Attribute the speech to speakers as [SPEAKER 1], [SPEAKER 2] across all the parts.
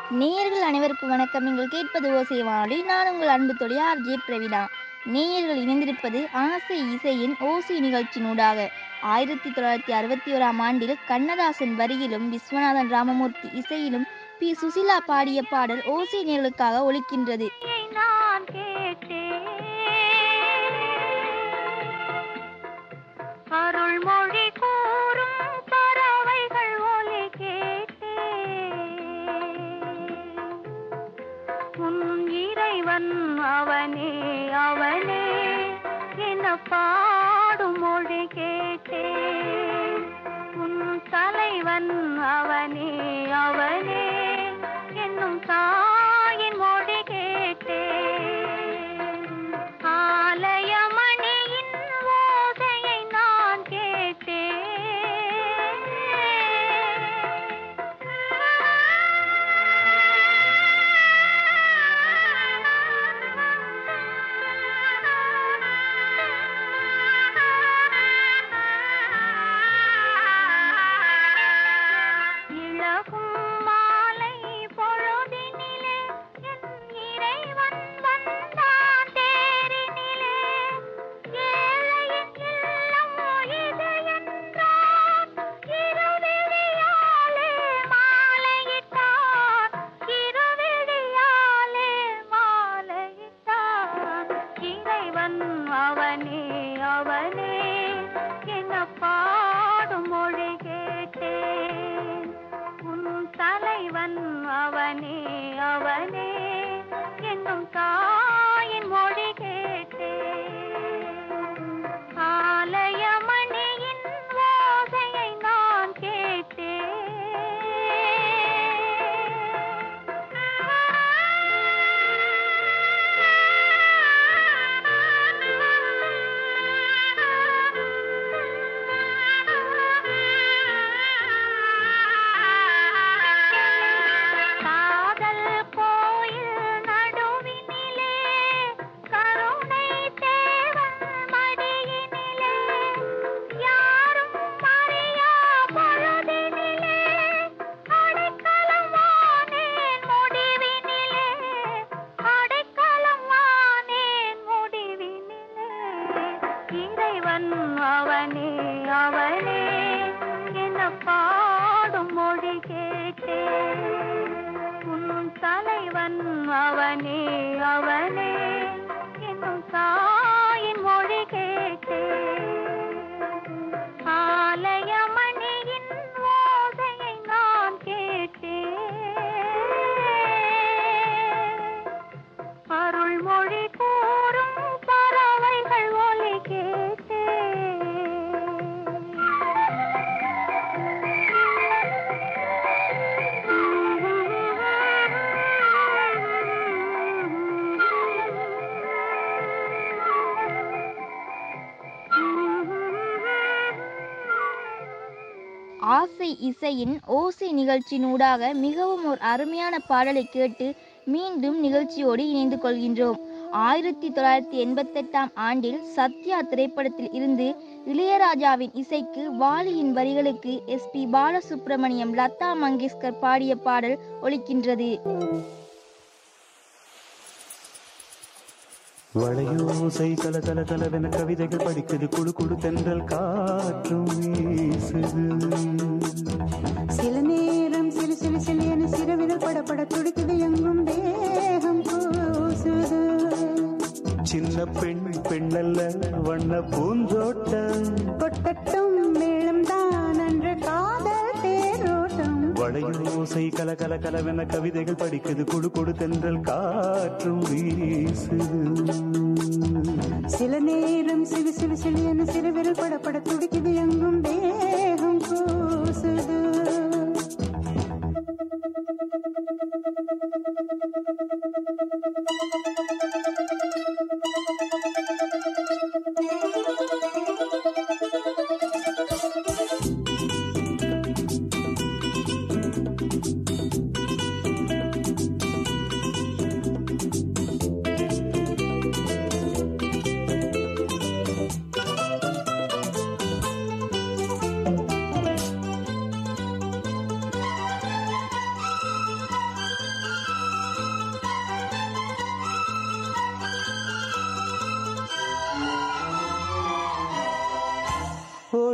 [SPEAKER 1] நேயர்கள் அனைவருக்கும் வணக்கம் நீங்கள் கேட்பது ஓசை வானொலி நான் உங்கள் அன்பு தொழில் ஆர்ஜே பிரவினா நேயர்கள் இணைந்திருப்பது ஆசை இசையின் ஓசை நிகழ்ச்சியினூடாக ஆயிரத்தி தொள்ளாயிரத்தி அறுபத்தி ஓராம் ஆண்டில் கண்ணதாசன் வரியிலும் விஸ்வநாதன் ராமமூர்த்தி இசையிலும் பி சுசிலா பாடிய பாடல் ஓசை நேர்களுக்காக ஒலிக்கின்றது
[SPEAKER 2] நான் கேட்டேன் அருள்மொழி கூறும் பறவைகள் ஒலி கேட்டேன் உன் இறைவன் அவனே அவனே என பாடும் மொழி கேட்டேன் உன் தலைவன் அவனே அவனே என்னும் தாயின் மொழி கேட்டேன் ஆலயமணியின் ஓசையை நான் கேட்டேன் இழகும் மாலை பொழுதினிலே என் இறைவன் வந்தான் தேரினிலே ஏழையின் இல்லம் இது என்றான் இருவிழியாலே மாலையிட்டான் இருவிழியாலே மாலையிட்டான் இறைவன் அவனே அவனே என்ன பாடும் மொழி கேட்டேன் உன் தலைவன் அவனே அவனே என்னும் தாயின் மொழி கேட்டேன் ஆலயமணியின் ஓசையை நான் கேட்டேன் காதல் கோயில் நடுவினிலே கருணை தேவன் மடியினிலே யாரும் அறியா பொழுதினிலே அடைக்கலம் வானேன் முடிவினிலே அடைக்கலம் வானேன் முடிவினிலே இறைவன் அவனே அவனே என்ன பாடும் மொழி கேட்டேன் உன் தலைவன் அவனே அவனே என்னும் தாயின் மொழி கேட்டேன் ஆலயமணியின் ஓசையை நான் கேட்டேன் அருள்மொழி கூறும் பறவைகள் ஒலி
[SPEAKER 1] ஆசை இசையின் ஓசை நிகழ்ச்சியினூடாக மிகவும் ஒரு அருமையான பாடலை கேட்டு மீண்டும் நிகழ்ச்சியோடு இணைந்து கொள்கின்றோம் ஆயிரத்தி தொள்ளாயிரத்தி எண்பத்தெட்டாம் ஆண்டில் சத்யா திரைப்படத்தில் இருந்து இளையராஜாவின் இசைக்கு வாலியின் வரிகளுக்கு எஸ் பி பாலசுப்ரமணியம் லதா மங்கேஷ்கர் பாடிய பாடல் ஒலிக்கின்றது
[SPEAKER 3] வளையோசை கல கல கலவென கவிதைகள் படிக்குது குழு குழு தென்றல் காற்றும் வீசுது
[SPEAKER 4] சில நேரம் சிறு சிறு சிறு என சிறுவிரல் படபட துடிக்குது எங்கும் தேகம் கூசுது
[SPEAKER 3] சின்ன பெண் பெண்ணல்ல வண்ண பூந்தோட்டம்
[SPEAKER 4] கொட்டட்டும் மேளம் தான் அன்று காதல் தேரோட்டம்
[SPEAKER 3] வளையோசை கல கல கலவென கவிதைகள் படிக்குது குழு குழு தென்றல் காற்றும் வீசுது
[SPEAKER 4] சில நேரம் சிறு சிறு சிறு என சிறுவிரல் படபட துடிக்குது எங்கும் தேகம் கூசுது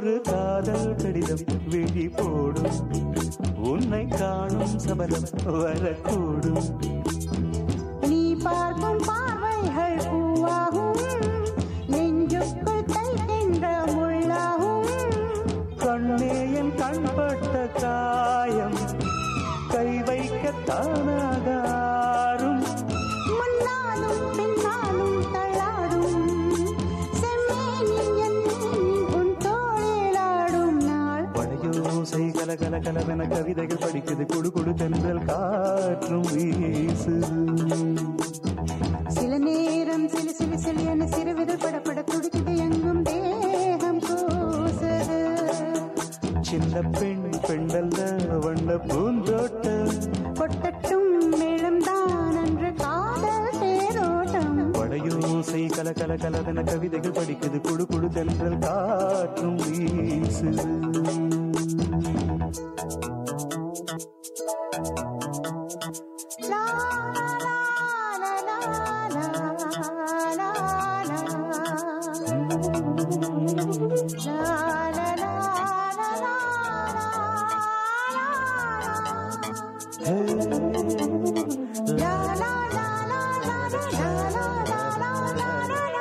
[SPEAKER 3] ஒரு காதல் கடிதம் விழி போடும் உன்னை காணும் சபலம் வரக்கூடும்
[SPEAKER 4] நீ பார்க்கும் பார்வைகள் பூவாகும் நெஞ்சுக்குள் தைக்கின்ற முள்ளாகும்
[SPEAKER 3] கண்ணே என் கண்பட்ட காயம் கை வைக்க தானாகாரும்
[SPEAKER 4] முன்னாலும் பின்னாலும் தள்ளாடும் செம்மேனி என் உன் தோளிலாடும் நாள்
[SPEAKER 3] வளையோசை கல கல கலவென கவிதைகள் படிக்குது குடு குடு தென்றல் காற்றும் வீசுது
[SPEAKER 4] சில நேரம் சிலு சிலு சிலு என சிறுவிரல் படப்பட துடிக்குது எங்கும் தேகம் கூசுது
[SPEAKER 3] சின்ன பெண் பெண்டல்ல வண்ண பூந்தோட்டம்
[SPEAKER 4] கொட்டட்டும் மேளம்தான் அன்று காதல் தேரோட்டம்
[SPEAKER 3] வளையோசை கல கல கலவென கவிதைகள் படிக்குது குடு குடு தென்றல் காற்றும் வீசுது
[SPEAKER 4] லா, லா, லா, லா, லா, லா, லா, லா. லா, லா, லா, லா, லா,
[SPEAKER 3] ஹே,
[SPEAKER 4] லா, லா, லா, லா, லா, லா, லா, லா, லா, லா, லா, லா.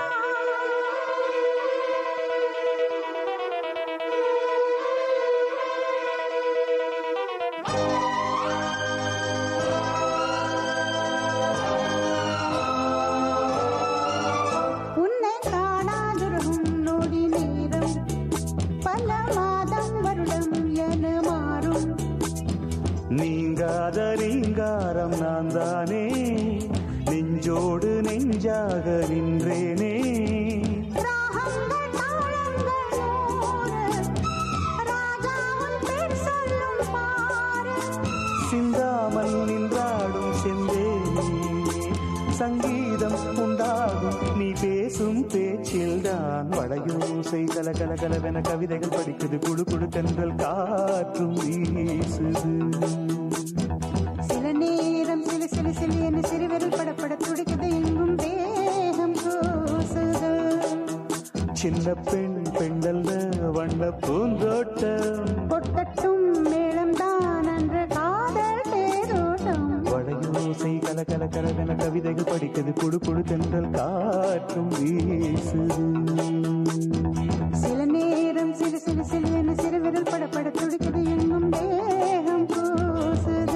[SPEAKER 4] உன்னை காணாதிருக்கும் நொடி நேரம் பல மாதம் வருடம் என மாறும்
[SPEAKER 3] நீங்காத ரீங்காரம் நான் தானே நெஞ்சோடு நெஞ்சாக நின்றேனே
[SPEAKER 4] ராகங்கள் தாளங்கள் நூறு ராஜா உன் பேர் சொல்லும் பாரு
[SPEAKER 3] சிந்தாமல் நின்றாடும் செந்தேனே சங்கீதம் உண்டாகும் நீ பேசும் பேச்சில்தான் வளையோசை கல கல கலவென கவிதைகள் படிக்குது குடு குடு தென்றல் காற்றும் வீசுது
[SPEAKER 4] சில நேரம் சிலு சிலு சிலு என சிறுவிரல் படப்பட துடிக்குது எங்கும் தேகம் கூசுது
[SPEAKER 3] சின்ன பெண் பெண்டல்ல வண்ண பூந்தோட்டம்
[SPEAKER 4] கொட்டட்டும் மேளம்தான் அன்று காதல் தேரோட்டம்
[SPEAKER 3] வளையோசை கல கல கலவென கவிதைகள் படிக்குது குடு குடு தென்றல் காற்றும் வீசுது
[SPEAKER 4] சில நேரம் சிலு சிலு சிலு என சிறுவிரல் படப்பட துடிக்குது எங்கும் தேகம் கூசுது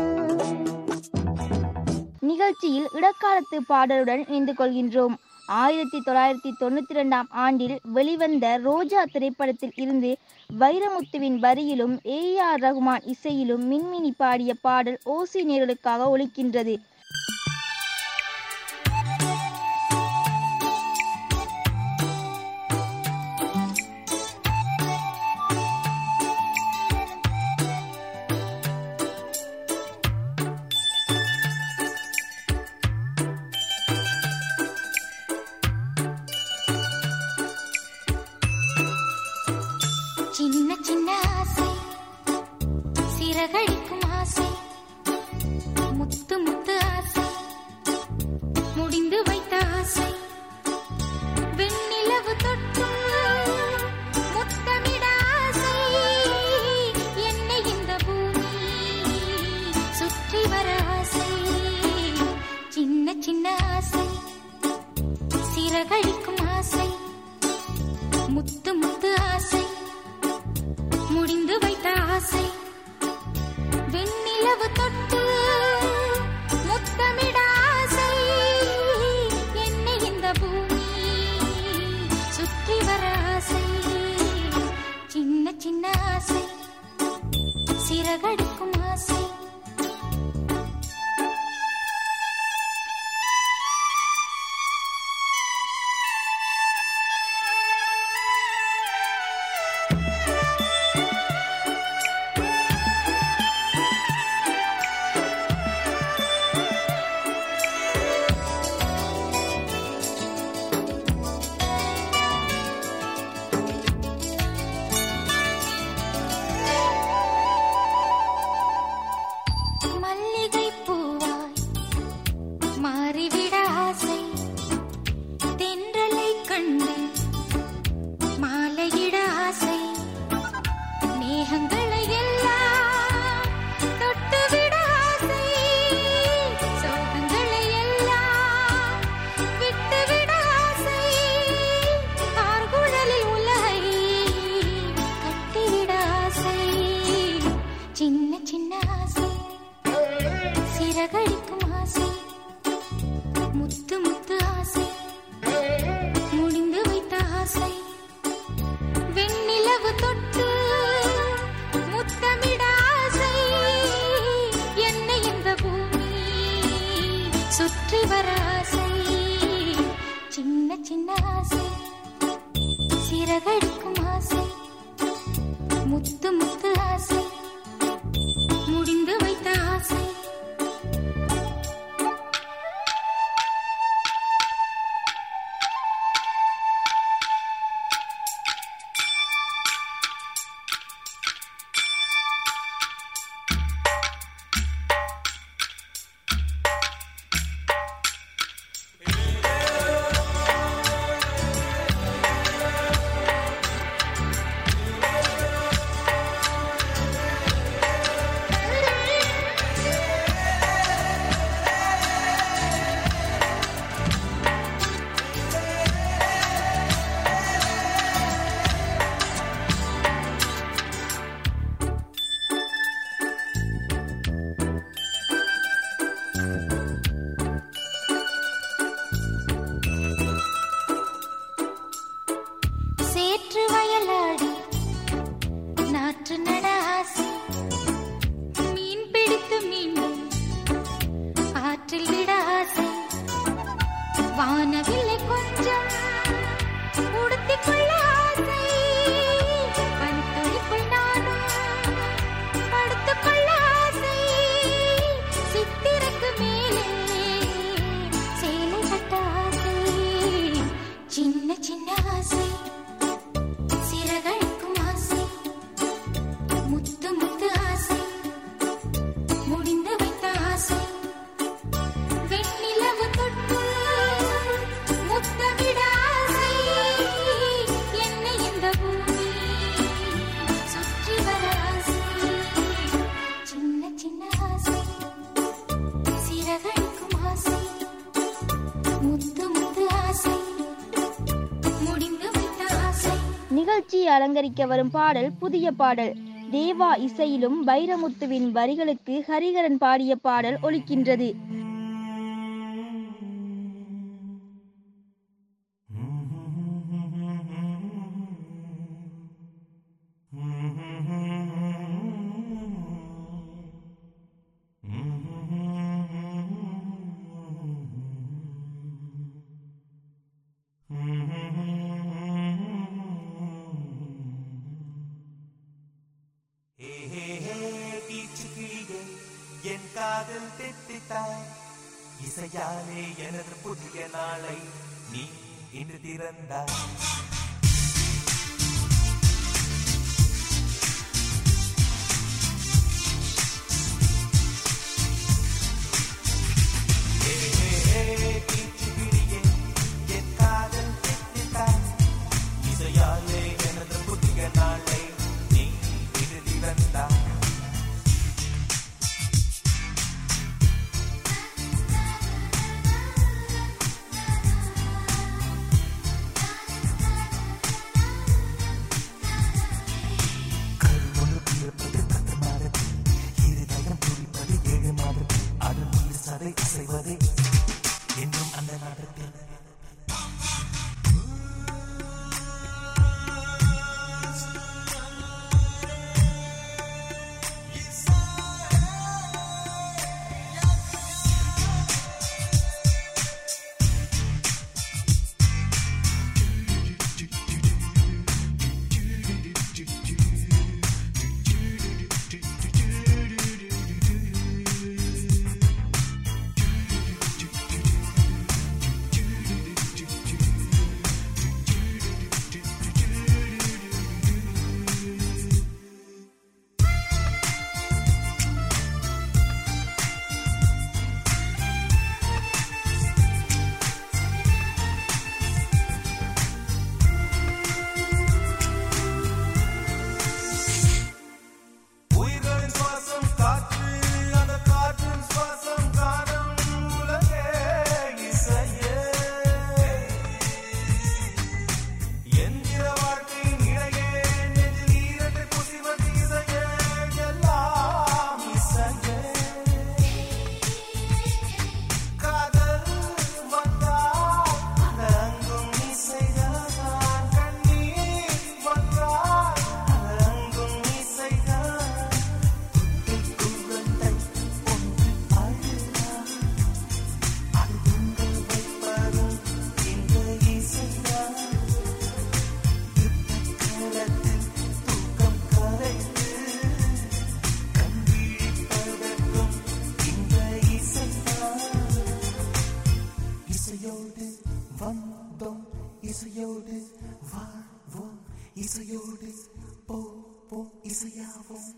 [SPEAKER 1] நிகழ்ச்சியில் இடக்காலத்து பாடலுடன் இணைந்து கொள்கின்றோம் ஆயிரத்தி தொள்ளாயிரத்தி தொண்ணூத்தி ரெண்டாம் ஆண்டில் வெளிவந்த ரோஜா திரைப்படத்தில் இருந்து வைரமுத்துவின் வரியிலும் ஏ ஆர் ரகுமான் இசையிலும் மின்மினி பாடிய பாடல் ஓசி நேர்களுக்காக ஒலிக்கின்றது
[SPEAKER 5] சின்ன சின்ன ஆசை சிறகடிக்கும் ஆசை முத்து முத்து ஆசை முடிந்து வைத்த ஆசை வெண்ணிலவு தொட்டு முத்தமிட ஆசை என்னை இந்த பூமி சுற்றி வர ஆசை சின்ன சின்ன ஆசை சிறகடிக்கும் ஆசை முத்து முத்து ஆசை முடிந்து வைத்த ஆசை வெண்ணிலவு தொட்டு முத்தமிட ஆசை என்னை இந்த பூமி சுற்றி வர ஆசை சின்ன சின்ன ஆசை சிறகடிக்கும் ஆசை தேகங்களை எல்லாம் தொட்டுவிட ஆசை சோகங்களை எல்லாம் விட்டுவிட ஆசை ஆர்குழலில் உலகை கட்டிவிட ஆசை சின்ன சின்ன ஆசை சிறகடிக்கும் ஆசை முத்து முத்து ஆசை முடிந்து வைத்த ஆசை வெண்ணிலவு தொட்டு முத்தமிட ஆசை என்னை இந்த பூமி சுற்றி வர ஆசை சின்ன சின்ன ஆசை சிறகடிக்கும் ஆசை முத்து முத்து ஆசை முடிந்து வைத்த ஆசை சேற்று வயலாடி நாற்று நட ஆசை மீன் பிடித்து மீண்டும் ஆற்றில் விட ஆசை வானவில்லை கொஞ்சம் உடுத்திக் கொள்ள ஆசை பனித்துளிக்குள் நானும் படுத்துக் கொள்ள ஆசை சித்திரக்கு மேலே சேலை கட்ட ஆசை சின்ன சின்ன ஆசை சிறகடிக்கும் ஆசை முத்து முத்து ஆசை முடிந்து வைத்த ஆசை வெண்ணிலவு தொட்டு முத்தமிட ஆசை என்னை இந்த பூமி சுற்றி வர ஆசை சின்ன சின்ன ஆசை சிறகடிக்கும் ஆசை முத்து முத்து ஆசை முடிந்து வைத்த ஆசை
[SPEAKER 1] நிகழ்ச்சியை அலங்கரிக்க வரும் பாடல் புதிய பாடல் தேவா இசையிலும் வைரமுத்துவின் வரிகளுக்கு ஹரிகரன் பாடிய பாடல் ஒலிக்கின்றது
[SPEAKER 6] கீச்சுக்கிளியே என் காதல் தெத்தித்தாய் இசையாலே எனது புதிய நாளை நீ இன்று திறந்தாய் ஏ, ஏ, ஏ, கீச்சுக்கிளியே, என் காதல் தெத்தித்தாய். இசையாலே எனது புதிய நாளை நீ இன்று திறந்தாய்
[SPEAKER 5] ஆ
[SPEAKER 6] இசையாவும்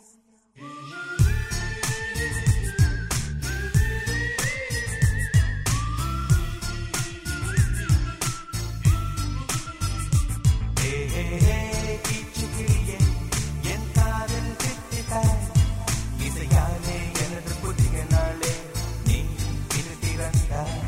[SPEAKER 6] ஹே ஹே ஹே கீச்சுக்கிளியே என் காதல் திட்டிட்டாய் இசையாலே எனது புதிய நாளே நீ இது திறந்தாய்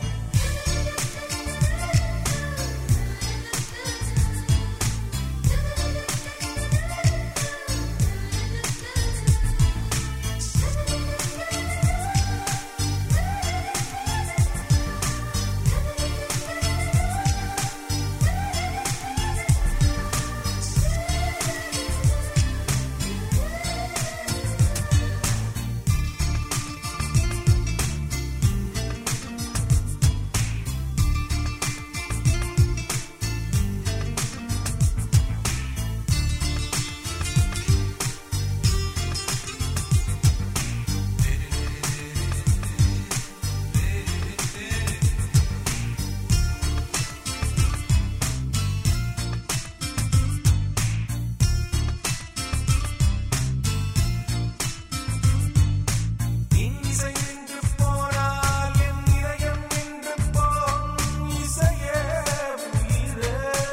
[SPEAKER 6] இசை நின்று போனால் என் இதயம் நின்று போம் இசையே உயிரே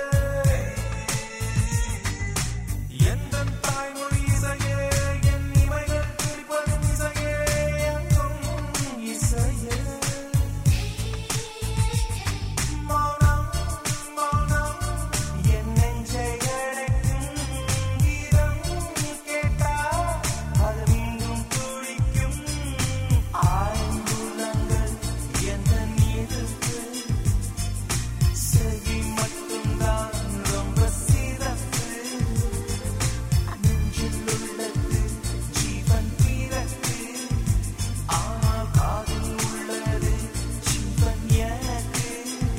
[SPEAKER 6] எந்தன் தாய்மொழி இசையே என் இமைகள் துடிப்பதும் இசையே எங்கும் இசையே மௌனம் மௌனம் என் நெஞ்சை அடைக்கும் கீதம் கேட்டால் அது மீண்டும் துடிக்கும் ஆய்ந்துள்ளங்கள் எந்த நீருக்கு செவி மட்டும்தான் ரொம்ப சிறப்பு நெஞ்சில் உள்ளது ஜீவன் பிறகு ஆனால் காதில் உள்ளது ஜீவன் எனக்கு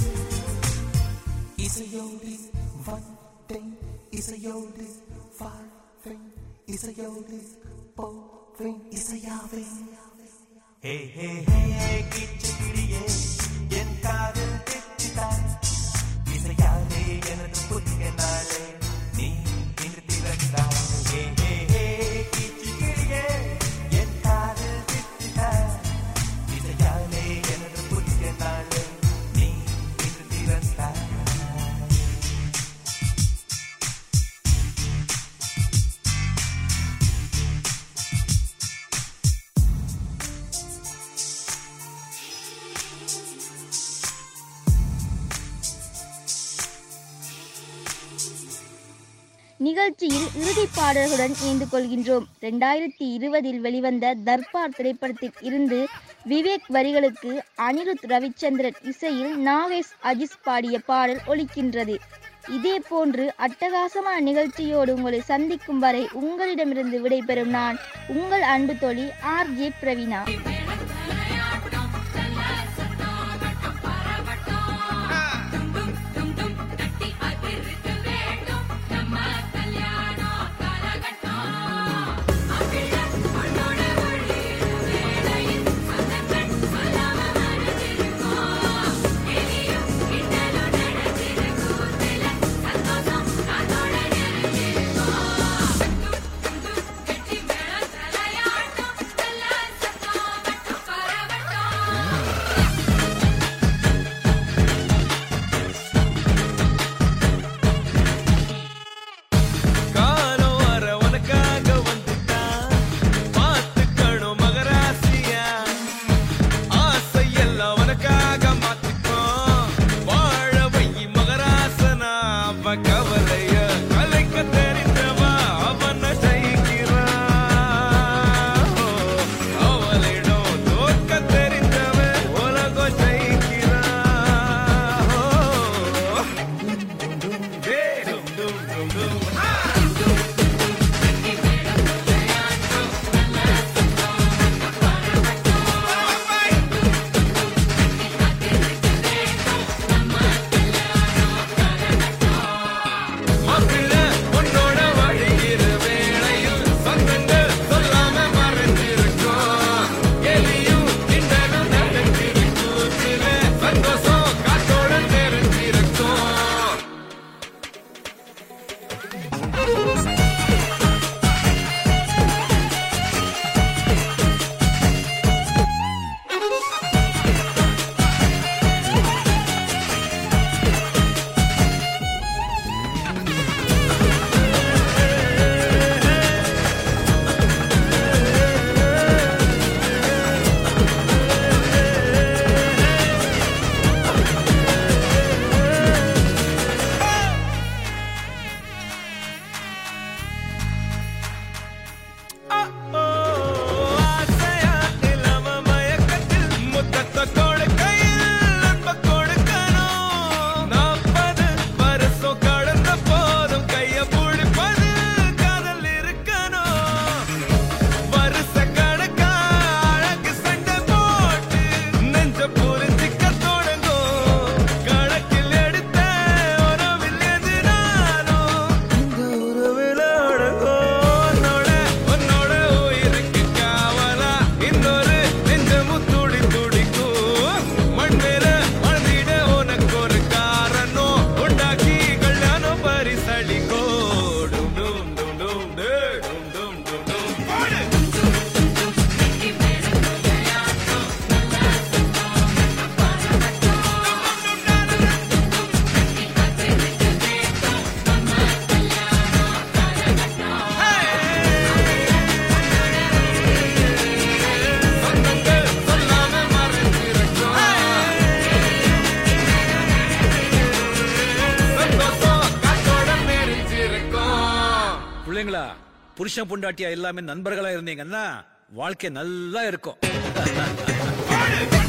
[SPEAKER 6] இசையோடு வந்தேன் இசையோடு வாழ்வேன் இசையோடு போவேன் இசையாவேன் ஹே ஹே ஹே கிச்சுக்கிளியே என் காதல் திட்டாய் இசையாலே எனது புதிய நாளே நீ இன்று திறந்தாய் ஹே ஹே ஹே கிச்சுக்கிளியே என் காதல் திட்டாய் இசையாலே எனது புதிய நாளே நீ இன்று திறந்தாய்
[SPEAKER 1] நிகழ்ச்சியில் இறுதிப் பாடல்களுடன் இணைந்து கொள்கின்றோம் ரெண்டாயிரத்தி இருபதில் வெளிவந்த தர்பார் திரைப்படத்தில் இருந்து விவேக் வரிகளுக்கு அனிருத் ரவிச்சந்திரன் இசையில் நாகேஷ் அஜிஸ் பாடிய பாடல் ஒலிக்கின்றது இதே போன்று அட்டகாசமான நிகழ்ச்சியோடு உங்களை சந்திக்கும் வரை உங்களிடமிருந்து விடைபெறும் நான் உங்கள் அன்பு தோழி ஆர் ஜே பிரவீனா
[SPEAKER 5] கட்டி மேளம் தலையாட்டம் எல்லாம் சத்தம்
[SPEAKER 7] புருஷன் பொண்டாட்டியா எல்லாமே நண்பர்களா இருந்தீங்கன்னா வாழ்க்கை நல்லா இருக்கும்